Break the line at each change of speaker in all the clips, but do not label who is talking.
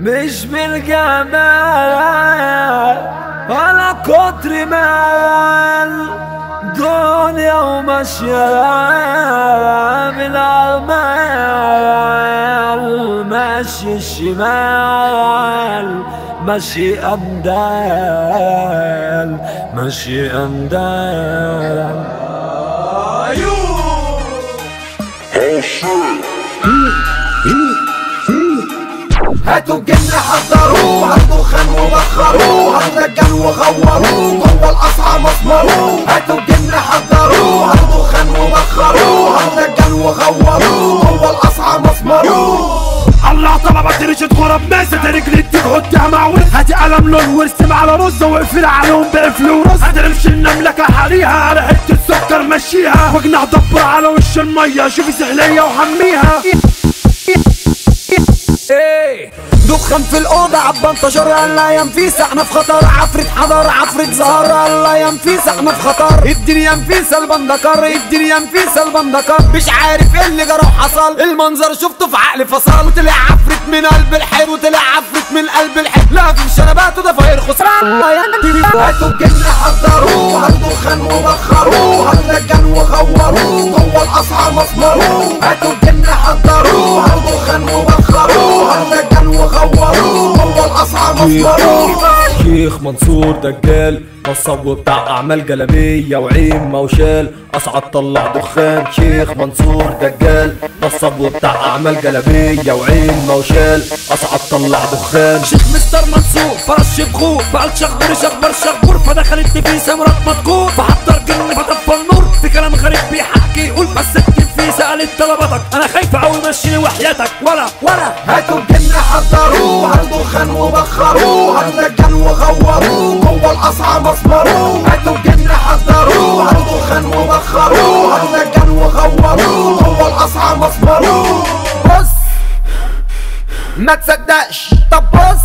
مش بالجمال ولا كتر مال دنيا وماشية بالعمال ماشي الشمال ماشي أندال ماشي أندال
هاتوا الجن حضروه هاتوا خان وبخروه هتدجن وغوروه جوه القصعة مسمروه هاتوا الجن حضروه هاتوا خان وبخروه هتدجن وغوروه جوه القصعة مسمروه
الله طلبت ريشة غرب ناس رجلي تحطها مع ورث هاتي قلم لون وارسم على رز واقفل عليهم بقفل ورز هترمش المملكة حريها على حتة سكر مشيها واجنح دبر على وش المية شوفي سحلية وحميها
دخان في الأوضة عبان تجر الله ينفيس احنا في خطر عفريت حضر عفريت زهر الله ينفيس احنا في خطر الدنيا نفيس البندكر الدنيا نفيس البندكر مش عارف ايه اللي جرى وحصل المنظر شفته في عقلي فصل وطلع عفريت من قلب الحيط وطلع عفريت من قلب الحيط لا في شنبات وده فاير خسران الله ينفيس هاتوا الجن حضروه هاتوا خان وبخروه هتدجن وغوروه جوه القصعة مسمروه هاتوا الجن حضروه هاتوا خان وبخروه هتدجن وغوروه جوه القصعة مسمروه
شيخ منصور دجال نصب بتاع اعمال جلابيه وعين موشال اصعد طلع دخان شيخ منصور دجال نصب بتاع اعمال جلابيه وعين موشال اصعد طلع دخان
شيخ مستر منصور فرش بخور فقال شخبر شخبر شخبر فدخلت في سمرات مذكور فحضر جن فطفى النور في كلام غريب بيحكي يقول بس في سألت طلباتك انا خايفة اوي مشيني وحياتك ولا ولا
هاتوا الجن حضروه هاتوا خان وبخروه هتدجن وغوروه جوه القصعة مسمروه هاتوا الجن حضروه هاتوا خان وبخروه هتدجن وغوروه جوه القصعة مسمروه بص ما تصدقش طب بص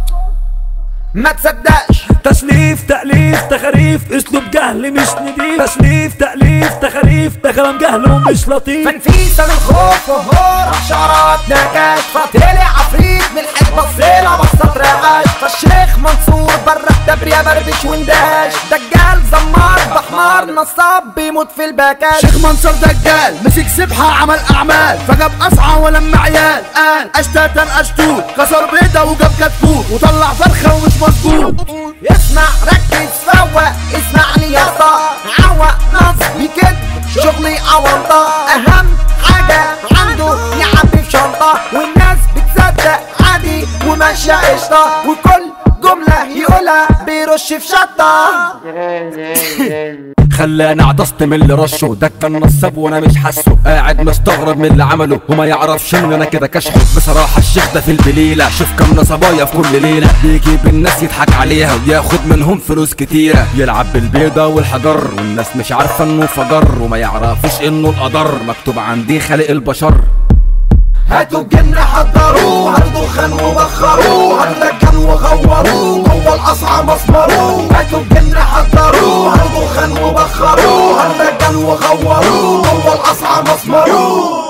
ما تصدقش
تسليف تأليف تخاريف اسلوب جهل مش نضيف تسليف تأليف تخاريف ده كلام جهل ومش لطيف
فنفيسة من خوف وهور شعرات نكاش فطلع عفريت من الحيط بصيلة بصت رقاش فالشيخ منصور برا التبرية بربش واندهاش دجال زمار بحمار نصاب بيموت في البكاش
شيخ منصور دجال مسك سبحة عمل أعمال فجاب أسعى ولما عيال قال أشتاتا أشتوت كسر بيضة وجاب كتكوت وطلع فرخة ومش مظبوط
اسمع ركز فوق اسمعني يا اسطى عوق نصبي كده شغلي عوضة اهم حاجة عنده يعبي في شنطة والناس بتصدق عادي وماشية قشطة وكل جملة يقولها بيرش في شطة
خلاني عطست من اللي رشه ده كان نصاب وانا مش حاسه قاعد مستغرب من اللي عمله وما يعرفش ان انا كده كشحه بصراحه الشيخ ده في البليله شوف كم نصبايا في كل ليله بيجيب الناس يضحك عليها وياخد منهم فلوس كتيره يلعب بالبيضه والحجر والناس مش عارفه انه فجر وما يعرفوش انه القدر مكتوب عندي خالق البشر
هاتوا الجن حضروه هاتوا خان وبخروه هتدجن وغوروه جوه القصعة مسمروه هاتوا الجن حضروه هاتوا خان وبخروه هتدجن وغوروه جوه القصعة مسمروه